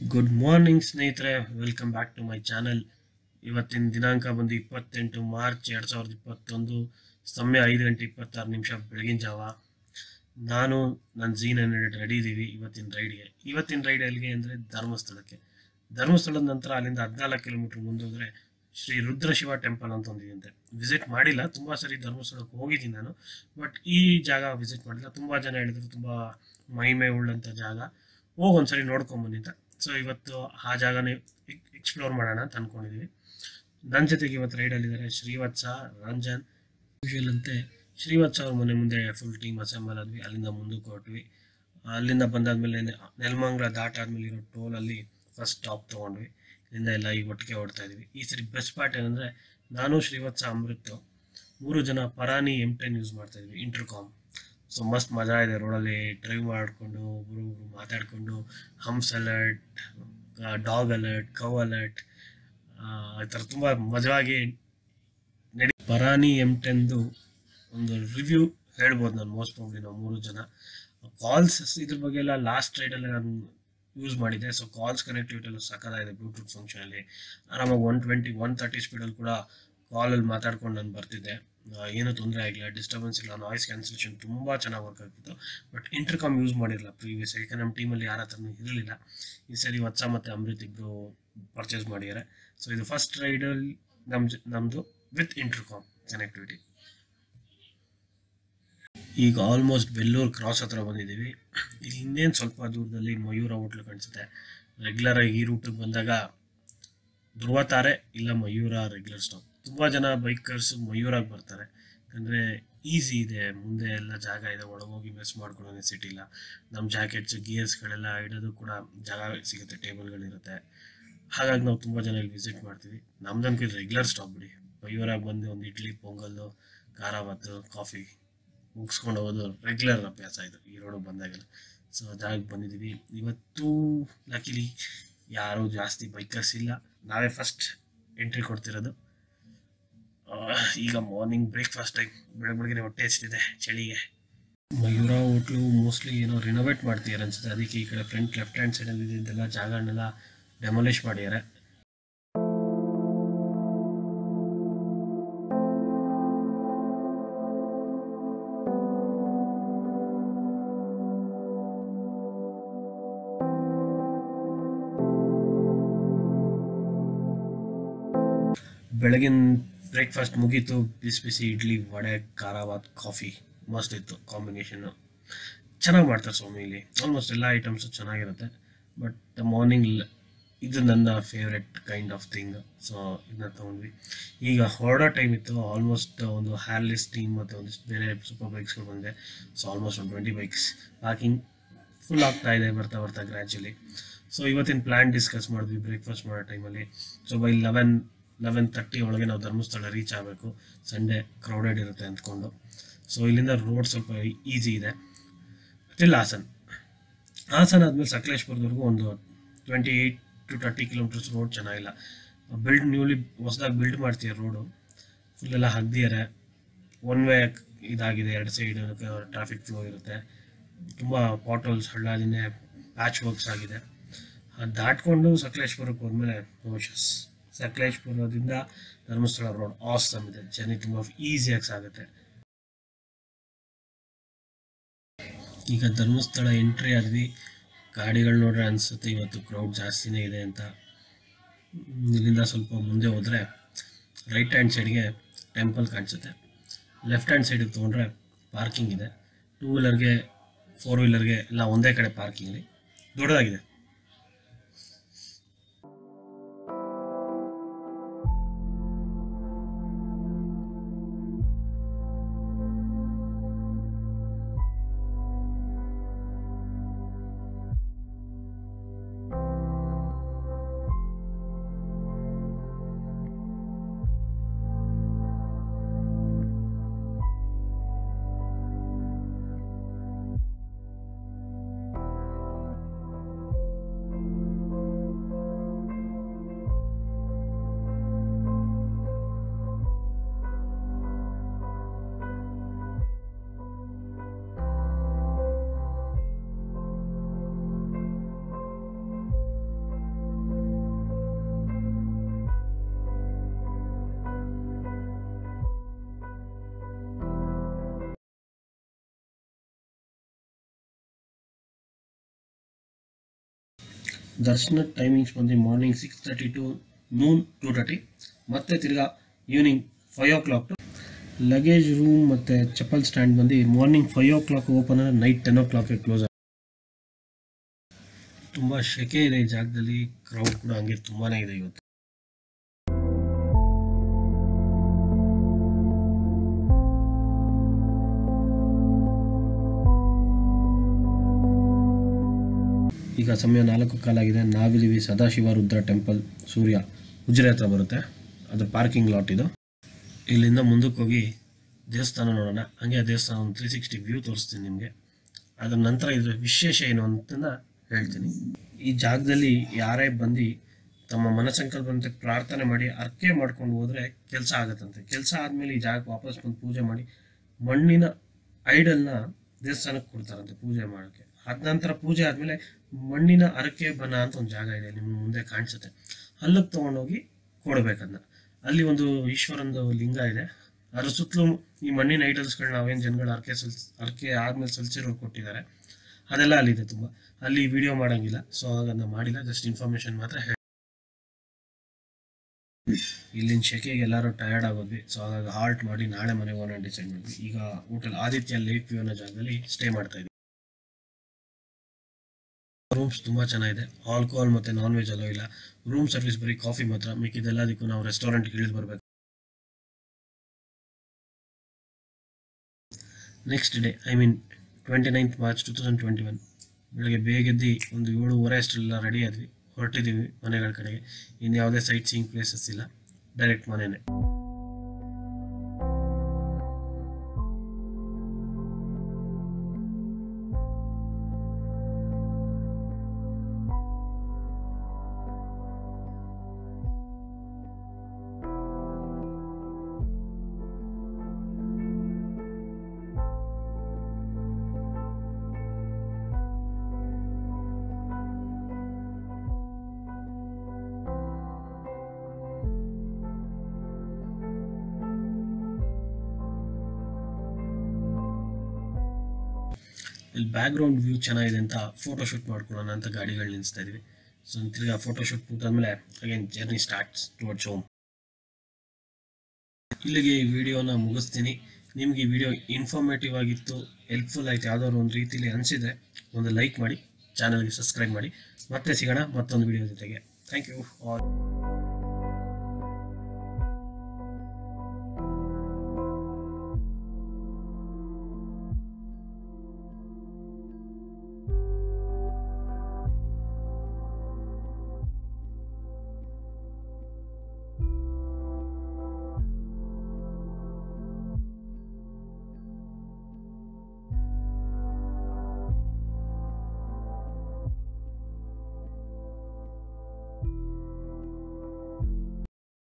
good morning ಸ್ನೇಹಿತರೆ welcome back to my channel ಇವತ್ತಿನ ದಿನಾಂಕ ಬಂದು ಇಪ್ಪತ್ತೆಂಟು ಮಾರ್ಚ್ ಎರಡು ಸಾವಿರದ ಇಪ್ಪತ್ತೊಂದು ಸಮಯ ಐದು ಗಂಟೆ ಇಪ್ಪತ್ತಾರು ನಿಮಿಷ ಬೆಳಗಿನ ಜಾವ ನಾನು ನನ್ನ ಝೀನ್ ಹಂಡ್ರೆಡ್ ರೆಡಿ ಇದ್ದೀವಿ ಇವತ್ತಿನ ರೈಡ್ಗೆ ಇವತ್ತಿನ ರೈಡ್ ಎಲ್ಲಿಗೆ ಅಂದರೆ ಧರ್ಮಸ್ಥಳಕ್ಕೆ ಧರ್ಮಸ್ಥಳದ ನಂತರ ಅಲ್ಲಿಂದ ಹದಿನಾಲ್ಕು ಕಿಲೋಮೀಟ್ರ್ ಮುಂದೋದ್ರೆ ಶ್ರೀ ರುದ್ರಶಿವ ಟೆಂಪಲ್ ಅಂತ ಒಂದಿದೆ ವಿಸಿಟ್ ಮಾಡಿಲ್ಲ ತುಂಬ ಸರಿ ಧರ್ಮಸ್ಥಳಕ್ಕೆ ಹೋಗಿದ್ದೀನಿ ನಾನು ಬಟ್ ಈ ಜಾಗ ವಿಸಿಟ್ ಮಾಡಿಲ್ಲ ತುಂಬ ಜನ ಹೇಳಿದ್ರು ತುಂಬ ಮಹಿಮೆ ಉಳ್ಳಂಥ ಜಾಗ ಹೋಗಿ ಒಂದ್ಸರಿ ನೋಡ್ಕೊಂಬನ್ನಿ ಅಂತ ಸೊ ಇವತ್ತು ಆ ಜಾಗನೇ ಎಕ್ಸ್ಪ್ಲೋರ್ ಮಾಡೋಣ ಅಂತ ಅನ್ಕೊಂಡಿದ್ದೀವಿ ನನ್ನ ಜೊತೆಗೆ ಇವತ್ತು ರೈಡಲ್ಲಿದ್ದಾರೆ ಶ್ರೀವತ್ಸ ರಂಜನ್ ಯೂಶುವಲ್ ಅಂತೆ ಶ್ರೀವತ್ಸ ಅವ್ರ ಮನೆ ಮುಂದೆ ಫುಲ್ ಟೀಮ್ ಅಸೆಂಬಲ್ ಆದ್ವಿ ಅಲ್ಲಿಂದ ಮುಂದಕ್ಕೆ ಹೊರಟ್ವಿ ಅಲ್ಲಿಂದ ಬಂದಾದ್ಮೇಲೆ ನೆಲಮಂಗ್ಲ ದಾಟಾದ್ಮೇಲೆ ಇರೋ ಟೋಲಲ್ಲಿ ಫಸ್ಟ್ ಸ್ಟಾಪ್ ತೊಗೊಂಡ್ವಿ ಇಲ್ಲಿಂದ ಎಲ್ಲ ಈಗ ಒಟ್ಟಿಗೆ ಓಡ್ತಾ ಇದೀವಿ ಈ ಸರಿ ಬೆಸ್ಟ್ ಪಾರ್ಟ್ ಏನಂದರೆ ನಾನು ಶ್ರೀವತ್ಸ ಅಮೃತ್ ಮೂರು ಜನ ಪರಾನಿ ಎಮ್ ಟೆನ್ ಯೂಸ್ ಮಾಡ್ತಾ ಇದ್ವಿ ಇಂಟರ್ಕಾಮ್ ಸೊ ಮಸ್ತ್ ಮಜಾ ಇದೆ ರೋಡಲ್ಲಿ ಡ್ರೈವ್ ಮಾಡಿಕೊಂಡು ಒಬ್ರು ಒಬ್ರು ಮಾತಾಡಿಕೊಂಡು ಹಮ್ಸ್ alert dog alert cow alert ಈ ಥರ ತುಂಬ ಮಜವಾಗಿ ನಡಿ ಪರಾನಿ ಎಮ್ ಟೆನ್ದು ಒಂದು ರಿವ್ಯೂ ಹೇಳ್ಬೋದು ನಾನು ಮೋಸ್ಟ್ ಪ್ರಾಬ್ಲಿ ನಾವು ಮೂರು ಜನ ಕಾಲ್ಸ್ ಇದ್ರ ಬಗ್ಗೆ ಎಲ್ಲ ಲಾಸ್ಟ್ ರೈಡಲ್ಲಿ ನಾನು ಯೂಸ್ ಮಾಡಿದೆ ಸೊ ಕಾಲ್ಸ್ ಕನೆಕ್ಟಿವಿಟಿ ಎಲ್ಲ ಸಕ್ಕತ್ತಾಗಿದೆ ಬ್ಲೂಟೂತ್ ಫಂಕ್ಷನಲ್ಲಿ ಆರಾಮಾಗಿ ಒನ್ ಟ್ವೆಂಟಿ ಒನ್ ತರ್ಟಿ ಸ್ಪೀಡಲ್ಲಿ ಕೂಡ ಕಾಲಲ್ಲಿ ಮಾತಾಡ್ಕೊಂಡು ನಾನು ಬರ್ತಿದ್ದೆ ಆ, ಏನೂ ತೊಂದರೆ ಆಗಿಲ್ಲ ಡಿಸ್ಟರ್ಬೆನ್ಸ್ ಇಲ್ಲ ನಾಯ್ಸ್ ಕ್ಯಾನ್ಸಲೇಷನ್ ತುಂಬ ಚೆನ್ನಾಗಿ ವರ್ಕ್ ಆಗ್ತಿತ್ತು ಬಟ್ ಇಂಟರ್ಕಾಮ್ ಯೂಸ್ ಮಾಡಿರಲಿಲ್ಲ ಪ್ರೀವಿಯಸ್ ಯಾಕಂದ್ರೆ ನಮ್ಮ ಟೀಮಲ್ಲಿ ಯಾರ ಹತ್ರನೂ ಇರಲಿಲ್ಲ ಈ ಸರಿ ವತ್ಸ ಮತ್ತು ಅಮೃತ್ ಇಬ್ಬರು ಪರ್ಚೇಸ್ ಮಾಡಿದ್ದಾರೆ ಸೊ ಇದು ಫಸ್ಟ್ ರೈಡಲ್ಲಿ ನಮ್ಮ ನಮ್ಮದು ವಿತ್ ಇಂಟರ್ಕಾಮ್ ಕನೆಕ್ಟಿವಿಟಿ ಈಗ ಆಲ್ಮೋಸ್ಟ್ ಬೆಲ್ಲೂರು ಕ್ರಾಸ್ ಹತ್ರ ಬಂದಿದ್ದೀವಿ ಇಲ್ಲಿ ಇನ್ನೇನು ಸ್ವಲ್ಪ ದೂರದಲ್ಲಿ ಮಯೂರ ಹೋಟ್ಲು ಕಾಣಿಸುತ್ತೆ ರೆಗ್ಯುಲರ್ ಆಗಿ ಈ ರೂಟಿಗೆ ಬಂದಾಗ ಧ್ರುವ ತಾರೆ ಇಲ್ಲ ಮಯೂರ ರೆಗ್ಯುಲರ್ ಸ್ಟಾಪ್ ತುಂಬ ಜನ ಬೈಕರ್ಸ್ ಮಯೂರಾಗಿ ಬರ್ತಾರೆ ಯಾಕಂದರೆ ಈಸಿ ಇದೆ ಮುಂದೆ ಎಲ್ಲ ಜಾಗ ಇದೆ ಒಳಗೋಗಿ ಮಿಸ್ ಮಾಡ್ಕೊಳ್ಳೋ ನೆಸಿಟಿ ಇಲ್ಲ ನಮ್ಮ ಜಾಕೆಟ್ಸ್ ಗಿಯರ್ಸ್ಗಳೆಲ್ಲ ಇಡೋದು ಕೂಡ ಜಾಗ ಸಿಗುತ್ತೆ ಟೇಬಲ್ಗಳಿರುತ್ತೆ ಹಾಗಾಗಿ ನಾವು ತುಂಬ ಜನ ಇಲ್ಲಿ ವಿಸಿಟ್ ಮಾಡ್ತೀವಿ ನಮ್ದನ್ಕೆ ರೆಗ್ಯುಲರ್ ಸ್ಟಾಪ್ ಬಿಡಿ ಮಯೂರಾಗಿ ಬಂದು ಒಂದು ಇಡ್ಲಿ ಪೊಂಗಲ್ಲು ಖಾರ ಭಾತು ಕಾಫಿ ಮುಗಿಸ್ಕೊಂಡು ಹೋಗೋದು ರೆಗ್ಯುಲರ್ ಅಭ್ಯಾಸ ಇದು ಈ ರೋಡಿಗೆ ಬಂದಾಗೆಲ್ಲ ಸೊ ಜಾಗಕ್ಕೆ ಬಂದಿದ್ದೀವಿ ಇವತ್ತು ಲಕಿಲಿ ಯಾರೂ ಜಾಸ್ತಿ ಬೈಕರ್ಸ್ ಇಲ್ಲ ನಾವೇ ಫಸ್ಟ್ ಎಂಟ್ರಿ ಕೊಡ್ತಿರೋದು ಆ, ಈಗ ಮಾರ್ನಿಂಗ್ ಬ್ರೇಕ್ಫಾಸ್ಟ್ ಟೈಮ್ ಬೆಳಗ್ಗೆ ಬೆಳಗ್ಗೆ ಹೊಟ್ಟೆ ಹಚ್ತಿದೆ ಚಳಿಗೆ ಮಯೂರ ಹೋಟ್ಲು ಮೋಸ್ಟ್ಲಿ ಏನೋ ರಿನೋವೇಟ್ ಮಾಡ್ತಿದ್ದಾರೆ ಅನ್ಸುತ್ತೆ ಅದಕ್ಕೆ ಈ ಕಡೆ ಫ್ರಂಟ್ ಲೆಫ್ಟ್ ಹ್ಯಾಂಡ್ ಸೈಡಲ್ಲಿ ಇದ್ದಿದ್ದೆಲ್ಲ ಜಾಗಗಳನ್ನೆಲ್ಲ ಡೆಮೊಲಿಷ್ ಮಾಡಿದ್ದಾರೆ ಬೆಳಗಿನ ಬ್ರೇಕ್ಫಾಸ್ಟ್ ಮುಗೀತು ಬಿಸಿ ಬಿಸಿ ಇಡ್ಲಿ ವಡೆ ಖಾರ ಭಾತ್ ಕಾಫಿ ಮಸ್ತ್ ಇತ್ತು ಕಾಂಬಿನೇಷನ್ನು ಚೆನ್ನಾಗಿ ಮಾಡ್ತಾರೆ ಸ್ವಾಮಿ ಇಲ್ಲಿ ಆಲ್ಮೋಸ್ಟ್ ಎಲ್ಲ ಐಟಮ್ಸು ಚೆನ್ನಾಗಿರುತ್ತೆ ಬಟ್ ಮಾರ್ನಿಂಗ್ ಇದು ನನ್ನ favourite kind of thing so ಇದನ್ನ ತೊಗೊಂಡ್ವಿ ಈಗ ಹೊರಡೋ ಟೈಮ್ ಇತ್ತು ಆಲ್ಮೋಸ್ಟ್ ಒಂದು ಹ್ಯಾರ್ಲೆಸ್ ಟೀಮ್ ಮತ್ತು ಒಂದಿಷ್ಟು ಬೇರೆ ಸೂಪರ್ ಬೈಕ್ಸ್ಗಳು ಬಂದಿದೆ ಸೊ ಆಲ್ಮೋಸ್ಟ್ ಒಂದು ಟ್ವೆಂಟಿ ಬೈಕ್ಸ್ ಪಾರ್ಕಿಂಗ್ ಫುಲ್ ಆಗ್ತಾ ಇದೆ ಬರ್ತಾ ಬರ್ತಾ ಗ್ರ್ಯಾಜುಲಿ ಸೊ ಇವತ್ತಿನ ಪ್ಲ್ಯಾನ್ ಡಿಸ್ಕಸ್ ಮಾಡಿದ್ವಿ ಬ್ರೇಕ್ಫಾಸ್ಟ್ ಮಾಡೋ ಟೈಮಲ್ಲಿ so by eleven eleven thirty ಒಳಗೆ ನಾವು ಧರ್ಮಸ್ಥಳ ರೀಚ್ ಆಗಬೇಕು ಸಂಡೇ ಕ್ರೌಡೆಡ್ ಇರುತ್ತೆ ಅಂದ್ಕೊಂಡು ಸೊ ಇಲ್ಲಿಂದ ರೋಡ್ ಸ್ವಲ್ಪ ಈಸಿ ಇದೆ ಟಿಲ್ ಹಾಸನ್ ಹಾಸನ ಆದಮೇಲೆ ಸಕಲೇಶ್ಪುರದವರೆಗೂ ಒಂದು twenty eight to thirty kilometres road ಚೆನ್ನಾಗಿಲ್ಲ ಬಿಲ್ಡ್ ನ್ಯೂಲಿ ಹೊಸದಾಗಿ ಬಿಲ್ಡ್ ಮಾಡ್ತೀಯ ರೋಡು ಫುಲ್ ಎಲ್ಲ ಹಗ್ದಿದ್ದಾರೆ ಒನ್ ವೇ ಇದಾಗಿದೆ ಎರಡು ಸೈಡ್ ಟ್ರಾಫಿಕ್ ಫ್ಲೋ ಇರುತ್ತೆ ತುಂಬ ಪಾಟೋಲ್ಸ್ ಹಳ್ಳಾಲಿನೇ ಪ್ಯಾಚ್ ವರ್ಕ್ಸ್ ಆಗಿದೆ ಅದು ದಾಟ್ಕೊಂಡು ಸಕಲೇಶ್ಪುರಕ್ಕೆ ಹೋದ್ಮೇಲೆ ನೋಶಸ್ ಸಕಲೇಶ್ಪುರದಿಂದ ಧರ್ಮಸ್ಥಳ ರೋಡ್ ಆಸಮ್ ಇದೆ ಜರ್ನಿ ತುಂಬ ಈಸಿಯಾಗಿ ಸಾಗುತ್ತೆ ಈಗ ಧರ್ಮಸ್ಥಳ ಎಂಟ್ರಿ ಆದ್ವಿ ಗಾಡಿಗಳು ನೋಡ್ರೆ ಅನಿಸುತ್ತೆ ಇವತ್ತು ಕ್ರೌಡ್ ಜಾಸ್ತಿನೇ ಇದೆ ಅಂತ ಹ್ಮ್, ಇಲ್ಲಿಂದ ಸ್ವಲ್ಪ ಮುಂದೆ ಹೋದರೆ ರೈಟ್ ಹ್ಯಾಂಡ್ ಸೈಡ್ಗೆ ಟೆಂಪಲ್ ಕಾಣಿಸುತ್ತೆ ಲೆಫ್ಟ್ ಹ್ಯಾಂಡ್ ಸೈಡಿಗೆ ತೊಗೊಂಡ್ರೆ ಪಾರ್ಕಿಂಗ್ ಇದೆ ಟೂ ವೀಲರ್ಗೆ ಫೋರ್ ವೀಲರ್ಗೆ ಎಲ್ಲ ಒಂದೇ ಕಡೆ ಪಾರ್ಕಿಂಗ್ ದೊಡ್ಡದಾಗಿದೆ ದರ್ಶನ ಟೈಮಿಂಗ್ಸ್ ಬಂದು morning six thirty to noon two thirty ಮತ್ತೆ ತಿರ್ಗಾ evening five o'clock to luggage room ಮತ್ತು ಚಪ್ಪಲ್ ಸ್ಟ್ಯಾಂಡ್ ಬಂದು morning five o'clock open ಅಂದರೆ ನೈಟ್ ಟೆನ್ ಓ ಕ್ಲಾಕ್ಗೆ ಕ್ಲೋಸ್ ತುಂಬ ಶೆಕೆ ಇದೆ ಈ ಜಾಗದಲ್ಲಿ ಕ್ರೌಡ್ ಕೂಡ ಹಂಗೆ ತುಂಬಾ ಇದೆ ಇವತ್ತು ಈಗ ಸಮಯ ನಾಲ್ಕು ಕಾಲಾಗಿದೆ ನಾವಿದ್ದೀವಿ ಸದಾಶಿವ ರುದ್ರ ಟೆಂಪಲ್ ಸೂರ್ಯ ಉಜಿರೆ ಹತ್ರ ಬರುತ್ತೆ ಅದು ಪಾರ್ಕಿಂಗ್ ಲಾಟ್ ಇದು ಇಲ್ಲಿಂದ ಮುಂದಕ್ಕೆ ಹೋಗಿ ದೇವಸ್ಥಾನ ನೋಡೋಣ ಹಂಗೆ ಆ ದೇವಸ್ಥಾನ ಒಂದು ತ್ರೀ ಸಿಕ್ಸ್ಟಿ ವ್ಯೂ ತೋರಿಸ್ತೀನಿ ನಿಮಗೆ ಅದ್ರ ನಂತರ ಇದ್ರ ವಿಶೇಷ ಏನು ಅಂತ ಹೇಳ್ತೀನಿ ಈ ಜಾಗದಲ್ಲಿ ಯಾರೇ ಬಂದು ತಮ್ಮ ಮನಸಂಕಲ್ಪಂತೆ ಪ್ರಾರ್ಥನೆ ಮಾಡಿ ಅರ್ಕೆ ಮಾಡ್ಕೊಂಡು ಹೋದರೆ ಕೆಲಸ ಆಗತ್ತಂತೆ ಕೆಲಸ ಆದಮೇಲೆ ಈ ಜಾಗಕ್ಕೆ ವಾಪಸ್ ಬಂದು ಪೂಜೆ ಮಾಡಿ ಮಣ್ಣಿನ ಐಡಲ್ನ ದೇವಸ್ಥಾನಕ್ಕೆ ಕೊಡ್ತಾರಂತೆ ಪೂಜೆ ಮಾಡೋಕ್ಕೆ ಅದ ನಂತರ ಪೂಜೆ ಆದಮೇಲೆ ಮಣ್ಣಿನ ಅರಕೆ ಬನ ಅಂತ ಒಂದು ಜಾಗ ಇದೆ ನಿಮ್ಮ ಮುಂದೆ ಕಾಣಿಸುತ್ತೆ ಅಲ್ಲಿಗೆ ತೊಗೊಂಡೋಗಿ ಕೊಡ್ಬೇಕದನ್ನ ಅಲ್ಲಿ ಒಂದು ಈಶ್ವರಂದು ಲಿಂಗ ಇದೆ ಅದ್ರ ಸುತ್ತಲೂ ಈ ಮಣ್ಣಿನ ಐಡಲ್ಸ್ಗಳು ನಾವೇನು ಜನಗಳು ಅರ್ಕೆ ಸಲ್ಸ್ ಅರ್ಕೆ ಆದ್ಮೇಲೆ ಸಲ್ಸಿರೋರು ಕೊಟ್ಟಿದ್ದಾರೆ ಅದೆಲ್ಲ ಅಲ್ಲಿದೆ ತುಂಬ ಅಲ್ಲಿ ವಿಡಿಯೋ ಮಾಡೋಂಗಿಲ್ಲ ಸೊ ಅದನ್ನು ಮಾಡಿಲ್ಲ ಜಸ್ಟ್ ಇನ್ಫಾರ್ಮೇಶನ್ ಮಾತ್ರ ಹೇಳಿ ಇಲ್ಲಿನ ಶೆಕೆಗೆ ಎಲ್ಲರೂ ಟಯರ್ಡ್ ಆಗೋದ್ವಿ ಸೊ ಹಾಗಾಗಿ ಹಾಲ್ಟ್ ಮಾಡಿ ನಾಳೆ ಮನೆಗೆ ಹೋಗೋಣ ಡಿಸೈಡ್ ಮಾಡಿದ್ವಿ ಈಗ ಹೋಟೆಲ್ ಆದಿತ್ಯ ಲೇಕ್ ವ್ಯೂ ಅನ್ನೋ ಜಾಗದಲ್ಲಿ ಸ್ಟೇ ಮಾಡ್ತಾ ಇದ್ವಿ ರೂಮ್ಸ್ ತುಂಬ ಚೆನ್ನಾಗಿದೆ ಆಲ್ಕೋಹಾಲ್ ಮತ್ತು ನಾನ್ ವೆಜ್ ಅಲೋ ಇಲ್ಲ ರೂಮ್ ಸರ್ವಿಸ್ ಬರೀ ಕಾಫಿ ಮಾತ್ರ ಮಿಕ್ಕಿದೆಲ್ಲದಕ್ಕೂ ನಾವು ರೆಸ್ಟೋರೆಂಟ್ಗೆ ಇಳಿದು ಬರಬೇಕು next day I mean twenty ninth March two thousand twenty one ಬೆಳಗ್ಗೆ ಬೇಗೆದ್ದು ಒಂದು ಏಳುವರೆ ಅಷ್ಟರೆಲ್ಲ ರೆಡಿ ಆದ್ವಿ ಹೊರಟಿದ್ದೀವಿ ಮನೆಗಳ ಕಡೆಗೆ ಇನ್ನು ಯಾವುದೇ ಸೈಟ್ ಸೀಯಿಂಗ್ ಪ್ಲೇಸಸ್ ಇಲ್ಲ ಡೈರೆಕ್ಟ್ ಮನೆಯೇ ಇಲ್ಲಿ ಬ್ಯಾಕ್ಗ್ರೌಂಡ್ ವ್ಯೂ ಚೆನ್ನಾಗಿದೆ ಅಂತ ಫೋಟೋ ಶೂಟ್ ಮಾಡ್ಕೊಳ್ಳೋಣ ಅಂತ ಗಾಡಿಗಳು ನಿಲ್ಲಿಸ್ತಾ ಇದೀವಿ ಸೊ ತಿರ್ಗಾ ಫೋಟೋ ಶೂಟ್ ಮುಗಿದಾದ್ಮೇಲೆ again journey starts towards home ಇಲ್ಲಿಗೆ ಈ ವಿಡಿಯೋನ ಮುಗಿಸ್ತೀನಿ ನಿಮ್ಗೆ ಈ ವಿಡಿಯೋ ಇನ್ಫಾರ್ಮೇಟಿವ್ ಆಗಿತ್ತು ಹೆಲ್ಪ್ಫುಲ್ ಆಯ್ತು ಯಾವ್ದಾದ್ರು ಒಂದು ರೀತಿಲಿ ಅನಿಸಿದ್ರೆ ಒಂದು ಲೈಕ್ ಮಾಡಿ ಚಾನಲ್ಗೆ ಸಬ್ಸ್ಕ್ರೈಬ್ ಮಾಡಿ ಮತ್ತೆ ಸಿಗೋಣ ಮತ್ತೊಂದು ವಿಡಿಯೋ ಜೊತೆಗೆ ಥ್ಯಾಂಕ್ ಯು ಆಲ್